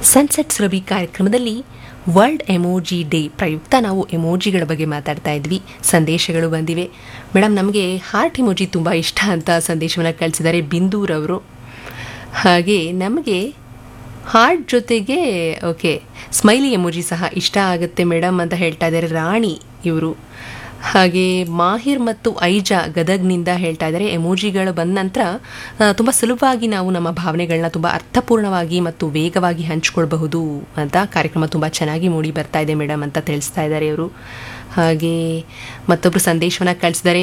sunset Surabhi ಕಾರ್ಯಕ್ರಮದಲ್ಲಿ world emoji day ಪ್ರಯುಕ್ತ ನಾವು ಎಮೋಜಿಗಳ ಬಗ್ಗೆ ಮಾತಾಡ್ತಾ ಇದ್ವಿ ಸಂದೇಶಗಳು ಬಂದಿವೆ ಮೇಡಮ್ ನಮಗೆ ಹಾರ್ಟ್ ಎಮೋಜಿ ತುಂಬ ಇಷ್ಟ ಅಂತ ಸಂದೇಶವನ್ನು ಕಳಿಸಿದ್ದಾರೆ ಬಿಂದೂರವರು ಹಾಗೆ ನಮಗೆ ಹಾರ್ಟ್ ಜೊತೆಗೆ ಓಕೆ ಸ್ಮೈಲಿ ಎಮೋಜಿ ಸಹ ಇಷ್ಟ ಆಗುತ್ತೆ ಮೇಡಮ್ ಅಂತ ಹೇಳ್ತಾ ಇದ್ದಾರೆ ರಾಣಿ ಇವರು ಹಾಗೆ ಮಾಹಿರ್ ಮತ್ತು ಐಜಾ ಗದಗ್ನಿಂದ ಹೇಳ್ತಾ ಇದ್ದಾರೆ ಎಮೋಜಿಗಳು ಬಂದ ನಂತರ ತುಂಬ ಸುಲಭವಾಗಿ ನಾವು ನಮ್ಮ ಭಾವನೆಗಳನ್ನ ತುಂಬ ಅರ್ಥಪೂರ್ಣವಾಗಿ ಮತ್ತು ವೇಗವಾಗಿ ಹಂಚ್ಕೊಳ್ಬಹುದು ಅಂತ ಕಾರ್ಯಕ್ರಮ ತುಂಬ ಚೆನ್ನಾಗಿ ಮೂಡಿ ಬರ್ತಾ ಇದೆ ಮೇಡಮ್ ಅಂತ ತಿಳಿಸ್ತಾ ಇದ್ದಾರೆ ಇವರು ಹಾಗೆ ಮತ್ತೊಬ್ಬರು ಸಂದೇಶವನ್ನು ಕಳಿಸಿದ್ದಾರೆ